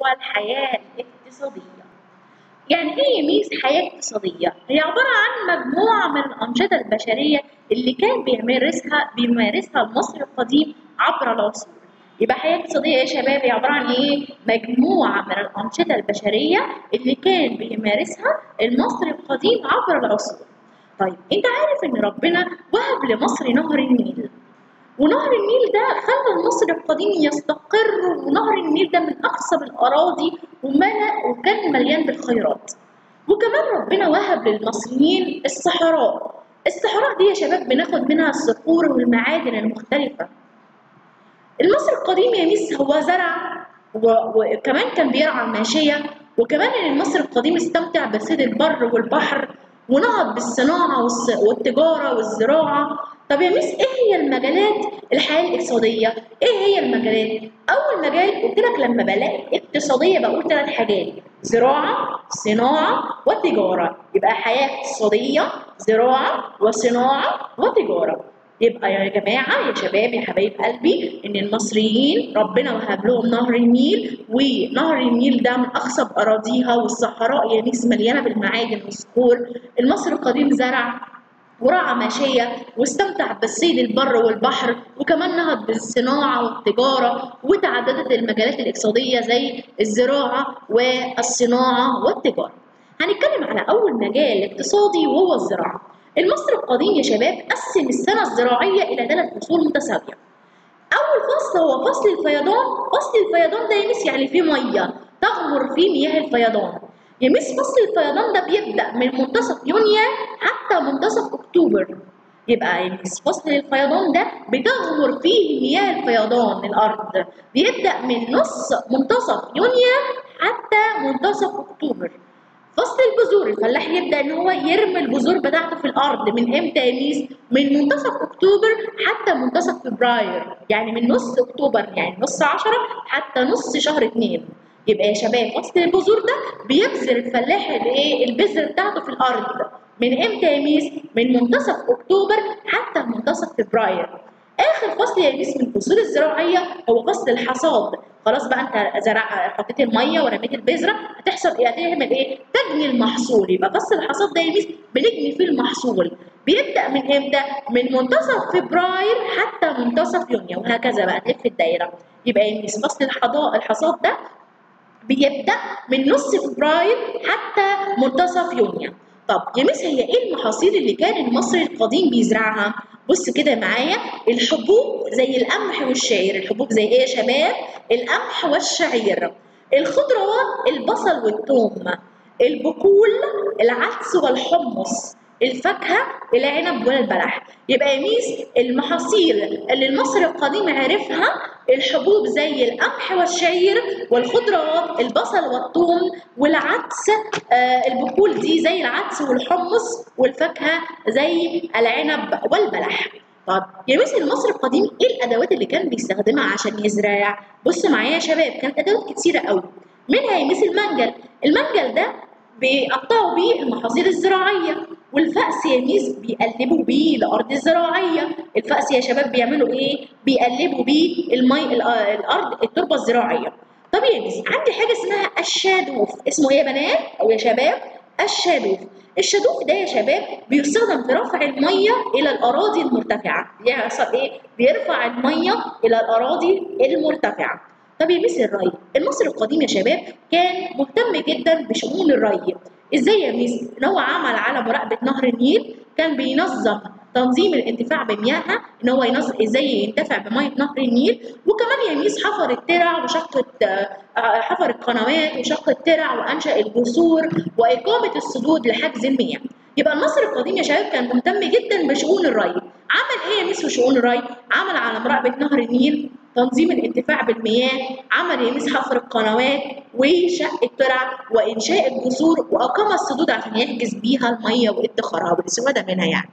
هو الحياة الاقتصادية يعني ايه ميز حياة اقتصادية؟ هي عبارة عن مجموعة من الأنشطة البشرية اللي كان بيمارسها بيمارسها المصري القديم عبر العصور. يبقى حياة اقتصادية يا شباب هي عبارة عن ايه؟ مجموعة من الأنشطة البشرية اللي كان بيمارسها المصري القديم عبر العصور. طيب انت عارف ان ربنا وهب لمصر نهر النيل ونهر النيل ده خلى المصري القديم يستقر ونهر النيل ده من أخصب الأراضي وملأ وكان مليان بالخيرات وكمان ربنا وهب للمصريين الصحراء الصحراء دي يا شباب بناخد منها الصخور والمعادن المختلفة المصري القديم يا ميس هو زرع وكمان كان بيرعى الماشية وكمان ان المصري القديم استمتع بصيد البر والبحر ونهض بالصناعة والتجارة والزراعة طب يا ميس ايه هي المجالات الحياه الاقتصاديه؟ ايه هي المجالات؟ اول مجال قلت لك لما بلاقي اقتصاديه بقول ثلاث حاجات زراعه، صناعه وتجاره، يبقى حياه اقتصاديه، زراعه وصناعه وتجاره. يبقى يا جماعه يا شباب يا حبايب قلبي ان المصريين ربنا وهب لهم نهر النيل ونهر النيل ده من اخصب اراضيها والصحراء يا ميس مليانه بالمعادن والصخور، المصري القديم زرع ورعى ماشية واستمتع بالصيد البر والبحر وكمان نهض بالصناعة والتجارة وتعددت المجالات الاقتصادية زي الزراعة والصناعة والتجارة هنتكلم على أول مجال اقتصادي وهو الزراعة المصري القديم يا شباب قسم السنة الزراعية إلى ثلاث فصول متساوية أول فصل هو فصل الفيضان فصل الفيضان ده يمس يعني فيه مية تغمر فيه مياه الفيضان يمس فصل الفيضان ده بيبدأ من منتصف يونيو حتى منتصف أكتوبر يبقى يمس فصل الفيضان ده بتغمر فيه مياه الفيضان الأرض بيبدأ من نص منتصف يونيو حتى منتصف أكتوبر فصل البذور الفلاح يبدأ إن هو يرمي البذور بتاعته في الأرض من إمتى يا ميس؟ من منتصف أكتوبر حتى منتصف فبراير يعني من نص أكتوبر يعني نص عشرة حتى نص شهر اتنين يبقى يا شباب فصل البذور ده بيبذر الفلاح الايه البذر بتاعته في الارض من امتى يا ميس من منتصف اكتوبر حتى منتصف فبراير اخر فصل يا ميس من الفصول الزراعيه هو فصل الحصاد خلاص بقى انت زرع حطيت الميه ورميت البذره هتحصل ايه هتعمل ايه تجني المحصول يبقى فصل الحصاد ده يا ميس بنجني فيه المحصول بيبدا من امتى من منتصف فبراير حتى منتصف يونيو وهكذا بقى تلف الدايره يبقى يا ميس فصل الحصاد ده بيبدا من نص فبراير حتى منتصف يونيو طب يا مس هي ايه المحاصيل اللي كان المصري القديم بيزرعها بص كده معايا الحبوب زي القمح والشعير الحبوب زي ايه يا شباب القمح والشعير الخضروات البصل والثوم البقول العدس والحمص الفاكهه العنب والبلح يبقى يا ميس المحاصيل اللي المصري القديم عرفها الحبوب زي القمح والشعير والخضروات البصل والثوم والعدس آه البقول دي زي العدس والحمص والفاكهه زي العنب والبلح طب يا ميس المصري القديم ايه الادوات اللي كان بيستخدمها عشان يزرع بصوا معايا يا شباب كانت ادوات كتيره قوي منها يا ميس المنجل المنجل ده بيقطعوا بيه المحاصيل الزراعيه والفأس يا ميس بيقلبوا بيه الأرض الزراعية الفأس يا شباب بيعملوا إيه؟ بيقلبوا بيه المي الأرض التربة الزراعية طب يا ميس عندي حاجة اسمها الشادوف اسمه إيه يا بنات أو يا شباب؟ الشادوف الشادوف ده يا شباب بيستخدم في رفع المية إلى الأراضي المرتفعة يحصل إيه؟ بيرفع المية إلى الأراضي المرتفعة طب يا ميس الري المصري القديم يا شباب كان مهتم جدا بشؤون الري ازاي يا ميس ان هو عمل على مراقبه نهر النيل كان بينظم تنظيم الانتفاع بمياهها ان هو ينظم ازاي ينتفع بميه نهر النيل وكمان يا ميس حفر الترع وشق حفر القنوات وشق الترع وانشا الجسور واقامه السدود لحجز المياه يبقى المصري القديم يا شباب كان مهتم جدا بشؤون الري عمل ايه يا ميس في شؤون الري عمل على مراقبه نهر النيل تنظيم الانتفاع بالمياه عمل يميس حفر القنوات وشق الترع وانشاء الجسور واقام السدود عشان يحجز بيها الميه وادخارها والاستفاده منها يعني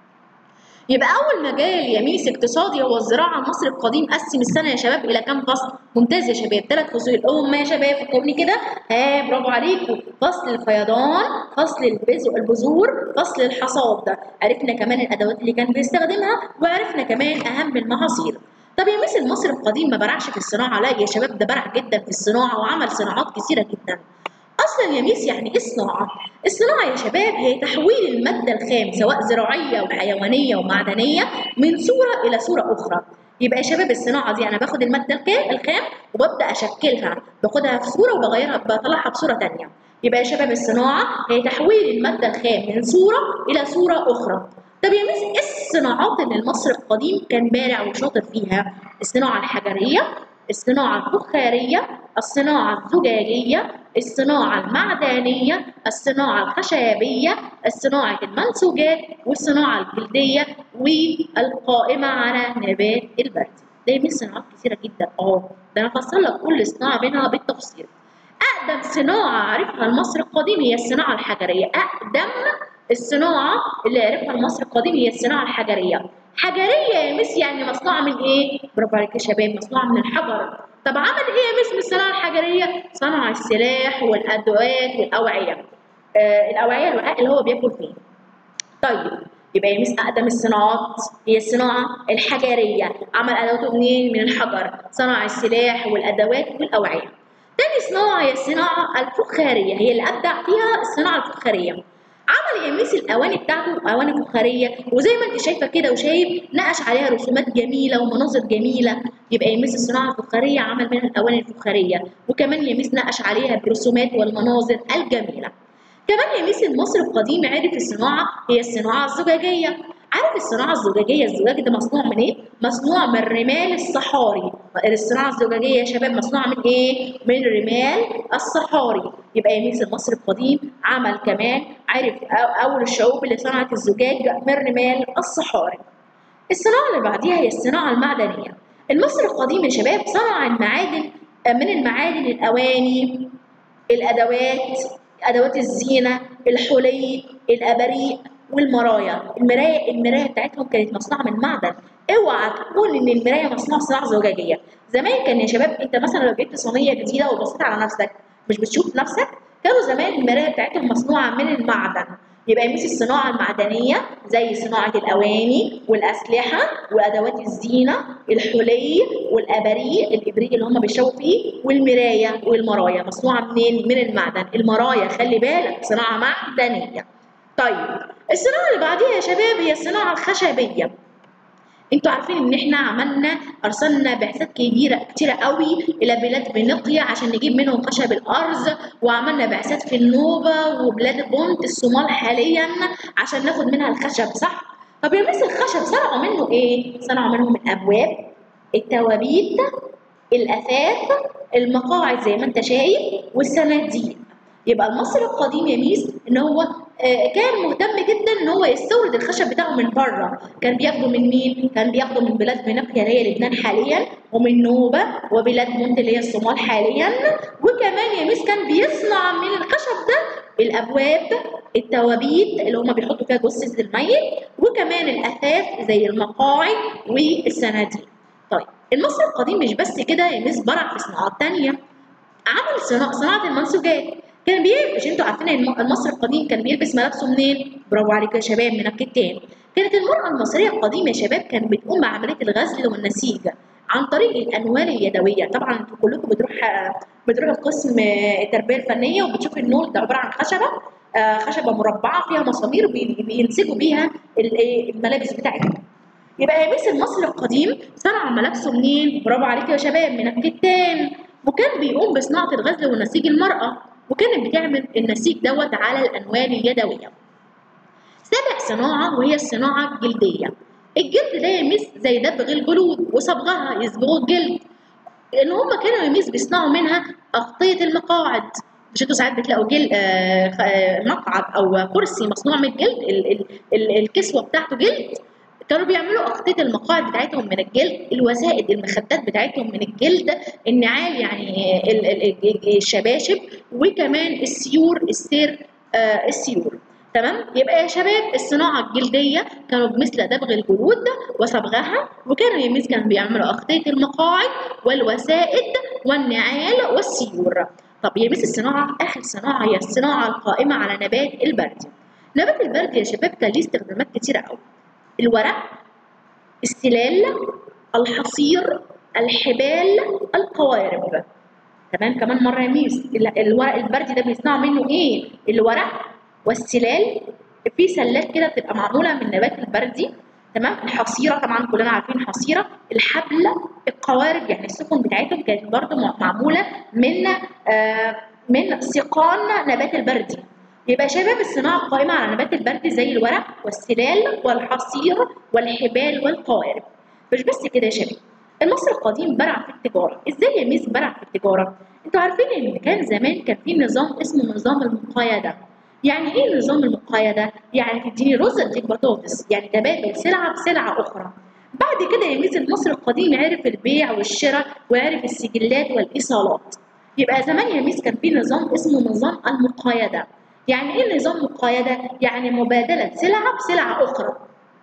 يبقى اول مجال يميس اقتصادي هو الزراعه المصري القديم قسم السنه يا شباب الى كام فصل ممتاز يا شباب ثلاث فصول هم يا شباب فكرني كده ها برافو عليكم فصل الفيضان فصل البذور فصل الحصاد عرفنا كمان الادوات اللي كان بيستخدمها وعرفنا كمان اهم المحاصيل طب يا ميس المصري القديم ما برعش في الصناعه لا يا شباب ده برع جدا في الصناعه وعمل صناعات كثيره جدا اصلا يا ميس يعني ايه الصناعه الصناعه يا شباب هي تحويل الماده الخام سواء زراعيه وحيوانيه ومعدنيه من صوره الى صوره اخرى يبقى يا شباب الصناعه دي انا باخد الماده الخام وببدا اشكلها باخدها في صوره وبغيرها بطلعها بصوره ثانيه يبقى يا شباب الصناعه هي تحويل الماده الخام من صوره الى صوره اخرى طب يا ميس ايه الصناعات اللي المصري القديم كان بارع وشاطر فيها الصناعه الحجريه الصناعه الفخاريه الصناعه الزجاجيه الصناعه المعدنيه الصناعه الخشبيه الصناعه المنسوجات والصناعه الجلديه والقائمه على نبات البرد ده يا ميس صناعات كثيره جدا اه ده انا هفصل لك كل صناعه منها بالتفصيل اقدم صناعه عرفها المصري القديم هي الصناعه الحجريه اقدم الصناعه اللي عرفها المصري القديم هي الصناعه الحجريه حجريه يا مس يعني مصنوعه من ايه برافو عليك يا شباب مصنوعه من الحجر طب عمل ايه يا مس من الصناعه الحجريه صنع السلاح والادوات والاوعيه آه الاوعيه الوعاء اللي هو بياكل فيه طيب يبقى يا مس اقدم الصناعات هي الصناعه الحجريه عمل ادواته منين من الحجر صنع السلاح والادوات والاوعيه تاني صناعه هي الصناعه الفخاريه هي اللي ابدع فيها الصناعه الفخاريه عمل يميس الاواني بتاعته اواني فخاريه وزي ما انت شايفه كده وشايف نقش عليها رسومات جميله ومناظر جميله يبقى يميس الصناعه الفخاريه عمل منها الاواني الفخاريه وكمان يميس نقش عليها بالرسومات والمناظر الجميله كمان يميس المصري القديم عرف الصناعه هي الصناعه الزجاجيه عارف الصناعة الزجاجية الزجاج ده مصنوع من ايه؟ مصنوع من رمال الصحاري الصناعة الزجاجية يا شباب مصنوعة من ايه؟ من رمال الصحاري يبقى يميس المصري القديم عمل كمان عرف أول الشعوب اللي صنعت الزجاج من رمال الصحاري الصناعة اللي بعديها هي الصناعة المعدنية المصري القديم يا شباب صنع المعادن من المعادن الأواني الأدوات أدوات الزينة الحلي الأباريق والمرايا المرايه المرايه بتاعتهم كانت مصنوعه من معدن اوعى تكون ان المرايه مصنوعه صناعه زجاجيه زمان كان يا شباب انت مثلا لو جبت صينيه جديده وبصيت على نفسك مش بتشوف نفسك كانوا زمان المرايه بتاعتهم مصنوعه من المعدن يبقى يميس الصناعة المعدنية زي صناعة الأواني والأسلحة وأدوات الزينة الحلي والأباريق الإبريق اللي هم بيشربوا فيه والمراية والمرايا مصنوعة منين؟ من المعدن المرايا خلي بالك صناعة معدنية طيب الصناعة اللي بعديها يا شباب هي الصناعة الخشبية انتوا عارفين ان احنا عملنا ارسلنا بعثات كبيره كتيره قوي الى بلاد فينيقيا عشان نجيب منهم خشب الارز وعملنا بعثات في النوبه وبلاد بونت الصومال حاليا عشان ناخد منها الخشب صح طب يا مس الخشب صنعوا منه ايه صنعوا منهم الابواب التوابيت الاثاث المقاعد زي ما انت شايف والصناديق يبقى المصري القديم يا ميس ان هو كان مهتم جدا ان هو يستورد الخشب بتاعه من بره كان بياخده من مين كان بياخده من بلاد فينيقيا اللي هي لبنان حاليا ومن نوبه وبلاد مونت اللي هي الصومال حاليا وكمان يا ميس كان بيصنع من الخشب ده الابواب التوابيت اللي هم بيحطوا فيها جثه الميت وكمان الاثاث زي المقاعد والصناديق طيب المصري القديم مش بس كده يا ميس برع في صناعات تانية عمل صناعه صناعه المنسوجات كان بيلبس انتوا عارفين ان المصري القديم كان بيلبس ملابسه منين؟ برافو عليكم يا شباب من الكتان. كانت المرأة المصرية القديمة يا شباب كانت بتقوم بعملية الغزل والنسيج عن طريق الأنوال اليدوية، طبعا انتوا كلكم بتروح بتروحوا قسم التربية الفنية وبتشوفوا النول ده عبارة عن خشبة خشبة مربعة فيها مسامير بينسجوا بيها الملابس بتاعتهم. يبقى يا ميس المصري القديم صنع ملابسه منين؟ برافو عليكم يا شباب من الكتان وكان بيقوم بصناعة الغزل والنسيج المرأة وكانت بتعمل النسيج دوت على الانوال اليدويه. سابع صناعه وهي الصناعه الجلديه. الجلد ده يمس زي دبغ الجلود وصبغها يصبغوا الجلد. لان هم كانوا يمس بيصنعوا منها اغطيه المقاعد. مش انتوا ساعات بتلاقوا جلد آه مقعد او كرسي مصنوع من الجلد ال ال ال الكسوه بتاعته جلد كانوا بيعملوا أغطية المقاعد بتاعتهم من الجلد الوسائد المخدات بتاعتهم من الجلد النعال يعني الشباشب وكمان السيور السير آه السيور تمام يبقى يا شباب الصناعة الجلدية كانوا بمثل دبغ الجلود وصبغها وكانوا يميز كانوا بيعملوا أغطية المقاعد والوسائد والنعال والسيور طب يميز الصناعة آخر صناعة هي الصناعة القائمة على نبات البرد نبات البرد يا شباب كان ليه استخدامات كتيرة قوي الورق السلال الحصير الحبال القوارب تمام كمان مره يا ميس ال- الورق البردي ده بيصنعوا منه ايه الورق والسلال في سلات كده بتبقى معموله من نبات البردي تمام الحصيره طبعا كلنا عارفين حصيره الحبل القوارب يعني السفن بتاعتهم كانت برضو م- معموله من آه من سيقان نبات البردي يبقى يا شباب الصناعه قائمه على نبات البردي زي الورق والسلال والحصير والحبال والقوارب مش بس كده يا شباب المصري القديم برع في التجاره ازاي يا ميس برع في التجاره انتوا عارفين ان كان زمان كان في نظام اسمه نظام المقايده يعني ايه نظام المقايده يعني تديني رز اديك بطاطس يعني تبادل سلعه بسلعه اخرى بعد كده يا ميس المصري القديم عرف البيع والشراء وعرف السجلات والايصالات يبقى زمان يا ميس كان في نظام اسمه نظام المقايده يعني ايه نظام مقايده يعني مبادله سلعه بسلعه اخرى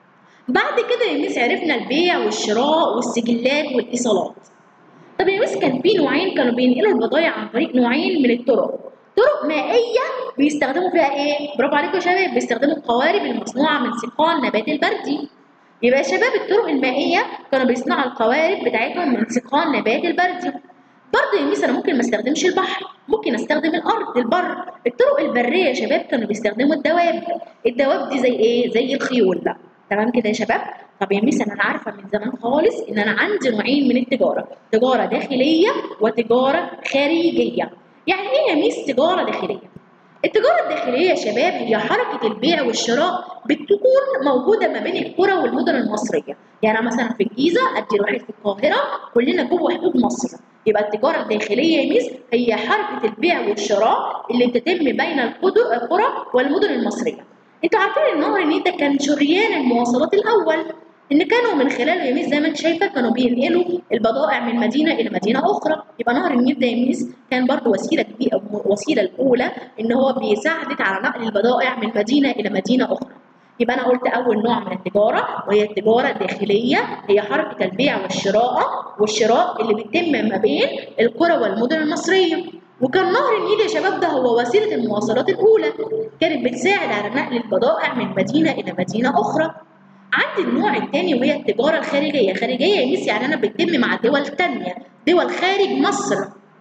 بعد كده يا ميس عرفنا البيع والشراء والسجلات والايصالات طب يا ميس كان في نوعين كانوا بينقلوا البضائع عن طريق نوعين من الطرق طرق مائية بيستخدموا فيها ايه؟ برافو عليكم يا شباب بيستخدموا القوارب المصنوعة من سيقان نبات البردي يبقى يا شباب الطرق المائية كانوا بيصنعوا القوارب بتاعتهم من سيقان نبات البردي برضه يا ميس انا ممكن ما استخدمش البحر ممكن استخدم الارض البر الطرق البريه يا شباب كانوا بيستخدموا الدواب الدواب دي زي ايه زي الخيول بقى تمام كده يا شباب طب يا ميس انا عارفه من زمان خالص ان انا عندي نوعين من التجاره تجاره داخليه وتجاره خارجيه يعني ايه يا ميس تجاره داخليه التجارة الداخلية يا شباب هي حركة البيع والشراء بتكون موجودة ما بين القرى والمدن المصرية، يعني أنا مثلا في الجيزة أدي واحد في القاهرة كلنا جوه حدود مصر، يبقى التجارة الداخلية يا ميس هي حركة البيع والشراء اللي بتتم بين القدر- القرى والمدن المصرية. انتوا عارفين ان نهر النيل ده كان شريان المواصلات الأول، إن كانوا من خلاله يا ميس زي ما أنت شايفة كانوا بينقلوا البضائع من مدينة إلى مدينة أخرى، يبقى نهر النيل ده يا ميس كان برضه وسيلة كبيرة الوسيلة الأولى إن هو بيساعدك على نقل البضائع من مدينة إلى مدينة أخرى. يبقى أنا قلت أول نوع من التجارة وهي التجارة الداخلية هي حركة البيع والشراء والشراء اللي بيتم ما بين القرى والمدن المصرية. وكان نهر النيل يا شباب ده هو وسيلة المواصلات الأولى كانت بتساعد على نقل البضائع من مدينة إلى مدينة أخرى. عندي النوع الثاني وهي التجارة الخارجية، خارجية يا ميس يعني أنا بتتم مع دول تانية، دول خارج مصر.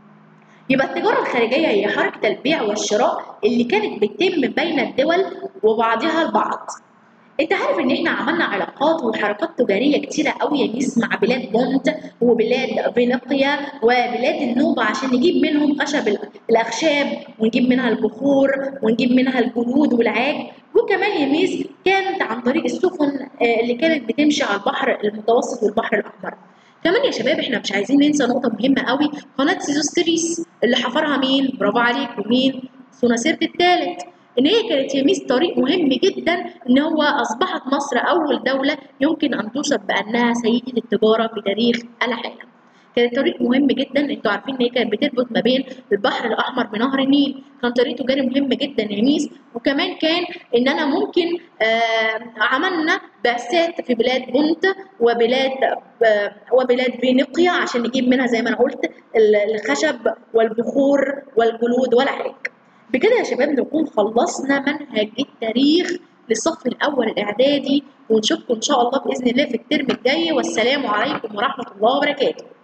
يبقى التجارة الخارجية هي حركة البيع والشراء اللي كانت بتتم بين الدول وبعضها البعض. انت عارف ان احنا عملنا علاقات وحركات تجاريه كتيره قوي يا ميس مع بلاد بونت وبلاد فينيقيا وبلاد النوبه عشان نجيب منهم خشب ال- الاخشاب ونجيب منها البخور ونجيب منها الجلود والعاج وكمان يا ميس كانت عن طريق السفن آه، اللي كانت بتمشي على البحر المتوسط والبحر الاحمر كمان يا شباب احنا مش عايزين ننسى نقطه مهمه قوي قناه سيزوستريس اللي حفرها مين برافو عليك ومين سوناسيرت الثالث ان هي كانت يميس طريق مهم جدا ان هو اصبحت مصر اول دوله يمكن ان توصف بانها سيده التجاره في تاريخ العالم كان طريق مهم جدا انتوا عارفين ان هي كانت بتربط ما بين البحر الاحمر بنهر النيل كان طريق تجاري مهم جدا يا ميس وكمان كان ان انا ممكن آه عملنا بعثات في بلاد بونت وبلاد آه وبلاد فينيقيا عشان نجيب منها زي ما انا قلت ال- الخشب والبخور والجلود والعلاج بكده يا شباب نكون خلصنا منهج التاريخ للصف الاول الاعدادي ونشوفكم ان شاء الله باذن الله في الترم الجاي والسلام عليكم ورحمه الله وبركاته